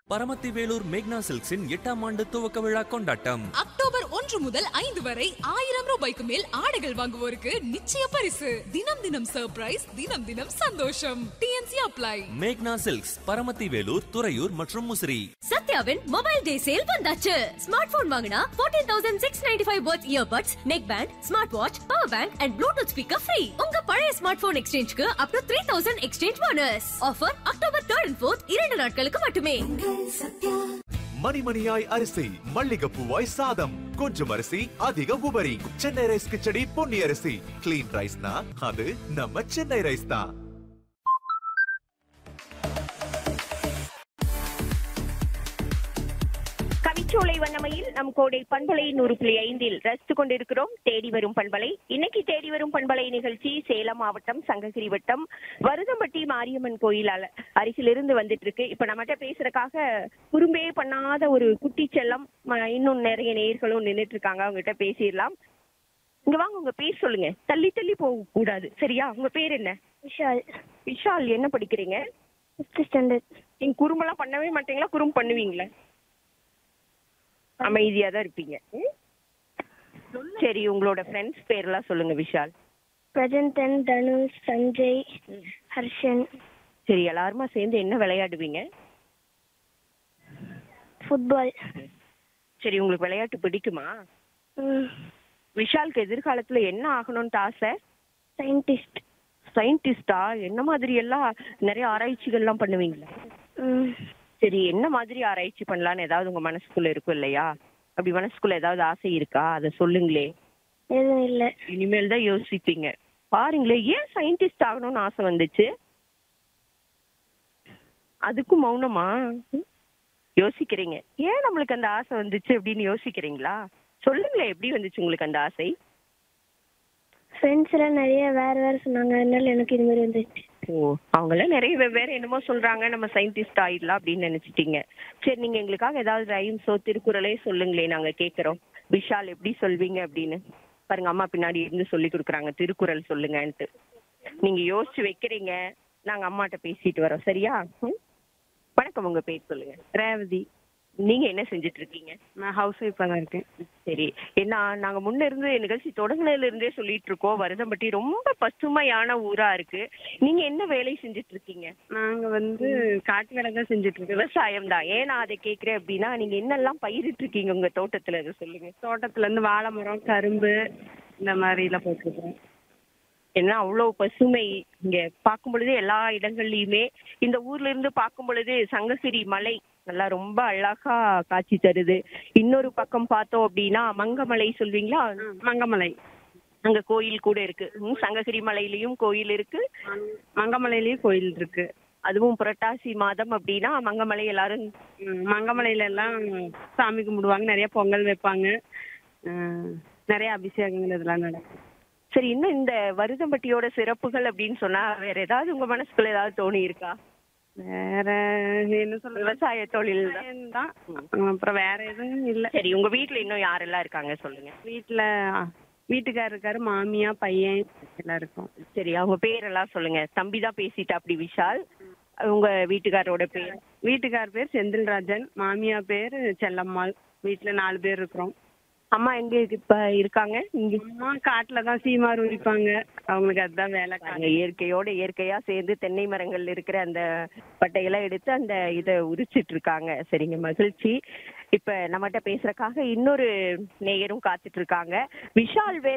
பரமத்தி வேலூர் மேக்னா சில்க்ஸின் எட்டாம் ஆண்டு துவக்க விழா கொண்டாட்டம் அக்டோபர் ஒன்று முதல் ஐந்து வரை ஆயிரம் ரூபாய்க்கு மேல் ஆடைகள் வாங்குவோருக்கு நிச்சய பரிசு தினம் தினம் சர்ப்ரைஸ் தினம் தினம் சந்தோஷம் டிஎன்சி அப்ளை மேக்னா சில்க்ஸ் பரமத்தி வேலூர் துறையூர் மற்றும் முசிறி சத்யாவின் மொபைல் டே சேல் வந்தாச்சு ஸ்மார்ட் போன் வாங்கினா 14695 thousand six ninety five worth earbuds neck band smart watch power bank and Bluetooth speaker free உங்க பழைய ஸ்மார்ட் போன் எக்ஸ்சேஞ்சுக்கு up to three thousand exchange bonus offer October third and fourth இரண்டு நாட்களுக்கு மட்டுமே மணிமணியாய் அரிசி மல்லிகைப்பூவாய் சாதம் கொஞ்சம் அரிசி அதிக உபரி சென்னை ரைஸ் கிச்சடி பொன்னி அரிசி கிளீன் ரைஸ்னா அது நம்ம சென்னை ரைஸ் தான் கவிச்சோலை வண்ணமையில் நம் கோடை பண்பலை நூறு புள்ளி ஐந்தில் ரசித்து கொண்டிருக்கிறோம் தேடி வரும் பண்பலை இன்னைக்கு தேடி வரும் பண்பலை நிகழ்ச்சி சேலம் மாவட்டம் சங்ககிரி வட்டம் வருதம்பட்டி மாரியம்மன் கோயில் அல- அருகிலிருந்து வந்துட்டு இருக்கு இப்ப நம்மகிட்ட பேசுறதுக்காக குறும்பே பண்ணாத ஒரு குட்டி செல்லம் ம- இன்னும் நிறைய நேர்களும் நின்னுட்டு இருக்காங்க அவங்க கிட்ட பேசிடலாம் இங்க வாங்க உங்க பேர் சொல்லுங்க தள்ளி தள்ளி போக கூடாது சரியா உங்க பேர் என்ன விஷால் விஷால் என்ன படிக்கிறீங்க ஃபிஃப்த் ஸ்டாண்டர்ட் நீங்க குறும்பெல்லாம் பண்ணவே மாட்டீங்களா குறும்பு பண்ணுவீங்களா அமைதியா தான் இருப்பீங்க ம்? சரி உங்களோட ஃப்ரெண்ட்ஸ் பேர்லாம் சொல்லுங்க விஷால் பிரஜந்தன் தனுஷ் சஞ்சய் ஹர்ஷன் சரி எல்லாருமா சேர்ந்து என்ன விளையாடுவீங்க ஃபுட்பால் சரி உங்களுக்கு விளையாட்டு பிடிக்குமா ம் விஷாலுக்கு எதிர்காலத்துல என்ன ஆகணும்னு ஆசை சயின்டிஸ்ட் சயின்டிஸ்டா என்ன மாதிரி எல்லாம் நிறைய ஆராய்ச்சிகள்லாம் பண்ணுவீங்களா ம் சரி என்ன மாதிரி ஆராய்ச்சி பண்ணலாம்னு ஏதாவது உங்க மனசுக்குள்ள இருக்கும் இல்லையா அப்படி மனசுக்குள்ள ஏதாவது ஆசை இருக்கா அதை சொல்லுங்களே எதுவும் இல்லை இனிமேல் தான் யோசிப்பீங்க பாருங்களேன் ஏன் சயின்டிஸ்ட் ஆகணும்னு ஆசை வந்துச்சு அதுக்கும் மௌனமா ம்? யோசிக்கிறீங்க ஏன் நம்மளுக்கு அந்த ஆசை வந்துச்சு அப்படின்னு யோசிக்கிறீங்களா சொல்லுங்களேன் எப்படி வந்துச்சு உங்களுக்கு அந்த ஆசை ஃப்ரெண்ட்ஸ் எல்லாம் நிறைய வேற வேற சொன்னாங்க அதனால எனக்கு இது மாதிரி வந்துச்சு ஓ அவங்களாம் நிறைய வெவ்வேறு என்னமோ சொல்றாங்க நம்ம சயின்டிஸ்ட் ஆயிடலாம் அப்படின்னு நினைச்சிட்டீங்க சரி நீங்க எங்களுக்காக ஏதாவது ரைம்ஸோ திருக்குறளே சொல்லுங்களே நாங்க கேக்குறோம் விஷால் எப்படி சொல்வீங்க அப்படின்னு பாருங்க அம்மா பின்னாடி இருந்து சொல்லி கொடுக்குறாங்க திருக்குறள் சொல்லுங்கன்ட்டு நீங்க யோசிச்சு வைக்கிறீங்க நாங்க அம்மாட்ட பேசிட்டு வரோம் சரியா ம்? வணக்கம் உங்க பேர் சொல்லுங்க ரேவதி நீங்க என்ன செஞ்சுட்டு இருக்கீங்க நான் ஹவுஸ் ஒய்ஃபாக தான் இருக்கேன் சரி ஏன்னா நாங்க முன்ன இருந்து நிகழ்ச்சி தொடங்குனதுல இருந்தே சொல்லிட்டு இருக்கோம் வருதம்பட்டி ரொம்ப பசுமையான ஊரா இருக்கு நீங்க என்ன வேலை செஞ்சுட்டு இருக்கீங்க நாங்கள் வந்து காட்டு வேலை தான் செஞ்சுட்டு இருக்கோம் விவசாயம் தான் ஏன் நான் அதை கேக்குறேன் அப்படின்னா நீங்க என்னெல்லாம் பயிரிட்டு இருக்கீங்க உங்க தோட்டத்துல அதை சொல்லுங்க தோட்டத்துல இருந்து வாழை மரம் கரும்பு இந்த மாதிரிலாம் போட்டிருக்கோம் ஏன்னா அவ்வளவு பசுமை இங்க பார்க்கும் பொழுது எல்லா இடங்கள்லயுமே இந்த ஊர்ல இருந்து பார்க்கும் பொழுது சங்ககிரி மலை நல்லா ரொம்ப அழகா காட்சி தருது இன்னொரு பக்கம் பார்த்தோம் அப்படின்னா மங்கமலை சொல்வீங்களா மங்கமலை அங்க கோயில் கூட இருக்கு ம், சங்ககிரி மலையிலயும் கோயில் இருக்கு மங்- மங்கமலையிலயும் கோயில் இருக்கு அதுவும் புரட்டாசி மாதம் அப்படின்னா மங்கமலை எல்லாரும் ம், மங்கமலையில எல்லாம் சாமி கும்பிடுவாங்க நிறைய பொங்கல் வைப்பாங்க ம், நிறைய அபிஷேகங்கள் இதெல்லாம் நடக்கும் சரி இன்னும் இந்த வருதம்பட்டியோட சிறப்புகள் அப்படின்னு சொன்னா வேற ஏதாவது உங்க மனசுக்குள்ள ஏதாவது தோணி இருக்கா வேற என்ன சொல்றது விவசாய தொழில் தான் விவசாயம் தான் அப்புறம் வேற எதுவும் இல்லை சரி உங்க வீட்ல இன்னும் யாரெல்லாம் இருக்காங்க சொல்லுங்க வீட்டுல வீட்டுக்காரர் இருக்காரு மாமியா பையன் எல்லாம் இருக்கும் சரி அவங்க பேரெல்லாம் சொல்லுங்க தம்பி தான் பேசிட்டா அப்படி விஷால் உங்க வீட்டுக்காரோட பேர் வீட்டுக்கார் பேர் செந்தில்ராஜன் மாமியா பேர் செல்லம்மாள் வீட்டுல நாலு பேர் இருக்கிறோம் அம்மா எங்க இருக்கு- இப்ப இருக்காங்க இங்க அம்மா காட்டுல தான் சீமார் உரிப்பாங்க அவங்களுக்கு அதுதான் வேலை பாருங்க, இயற்கையோட இயற்கையா சேர்ந்து தென்னை மரங்கள்ல இருக்கிற அந்த பட்டையெல்லாம் எடுத்து அந்த இத உரிச்சிட்டு இருக்காங்க சரிங்க மகிழ்ச்சி இப்ப நம்மகிட்ட பேசுறதுக்காக இன்னொரு நேயரும் காத்துட்டு இருக்காங்க விஷால் வேற